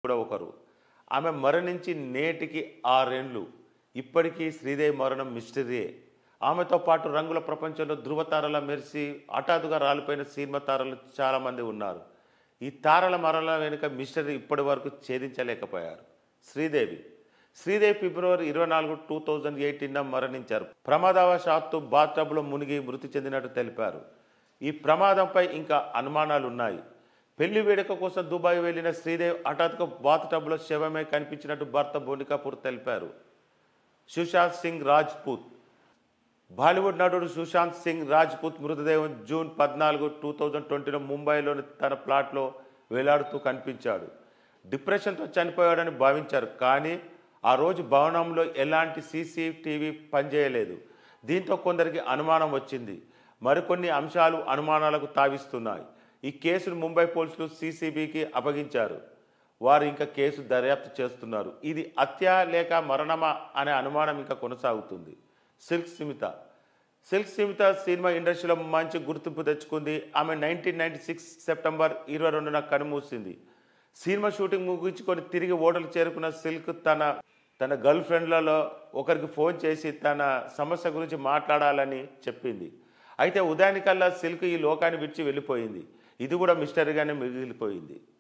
కూడా ఒకరు ఆమె మరణించి నేటికి ఆరేండ్లు ఇప్పటికీ శ్రీదేవి మరణం మిస్టరీయే ఆమెతో పాటు రంగుల ప్రపంచంలో ధృవతారల మెరిసి హఠాత్తుగా రాలిపోయిన సినిమా తారలు చాలామంది ఉన్నారు ఈ తారల మరణం వెనుక మిస్టరీ ఇప్పటి వరకు ఛేదించలేకపోయారు శ్రీదేవి శ్రీదేవి ఫిబ్రవరి ఇరవై నాలుగు టూ థౌజండ్ ఎయిటీన్ మరణించారు ప్రమాదవశాత్తు బాత్టబ్లో మునిగి మృతి చెందినట్టు తెలిపారు ఈ ప్రమాదంపై ఇంకా అనుమానాలు ఉన్నాయి పెళ్లి వేడుక కోసం దుబాయ్ వెళ్లిన శ్రీదేవి హఠాత్తుగా బాత్ టబ్లో శవమే కనిపించినట్టు భర్త బోని కపూర్ తెలిపారు సుశాంత్ సింగ్ రాజ్పూత్ బాలీవుడ్ నటుడు సుశాంత్ సింగ్ రాజ్పూత్ మృతదేహం జూన్ పద్నాలుగు టూ థౌజండ్ ట్వంటీలో ముంబైలోని తన ప్లాట్లో వేలాడుతూ కనిపించాడు డిప్రెషన్తో చనిపోయాడని భావించారు కానీ ఆ రోజు భవనంలో ఎలాంటి సీసీటీవీ పనిచేయలేదు దీంతో కొందరికి అనుమానం వచ్చింది మరికొన్ని అంశాలు అనుమానాలకు తావిస్తున్నాయి ఈ కేసును ముంబై పోలీసులు సీసీబీకి అప్పగించారు వారు ఇంకా కేసు దర్యాప్తు చేస్తున్నారు ఇది హత్య లేక మరణమా అనే అనుమానం ఇంకా కొనసాగుతుంది సిల్క్ సిమిత సిల్క్ సిమిత సినిమా ఇండస్ట్రీలో మంచి గుర్తింపు తెచ్చుకుంది ఆమె నైన్టీన్ నైన్టీ సిక్స్ సెప్టెంబర్ ఇరవై రెండున కనుమూసింది సినిమా షూటింగ్ ముగించుకొని తిరిగి ఓటలు చేరుకున్న సిల్క్ తన తన గర్ల్ ఫ్రెండ్లలో ఒకరికి ఫోన్ చేసి తన సమస్య గురించి మాట్లాడాలని చెప్పింది అయితే ఉదయానికల్లా సిల్క్ ఈ లోకాన్ని విడిచి వెళ్ళిపోయింది ఇది కూడా మిస్టరీగానే మిగిలిపోయింది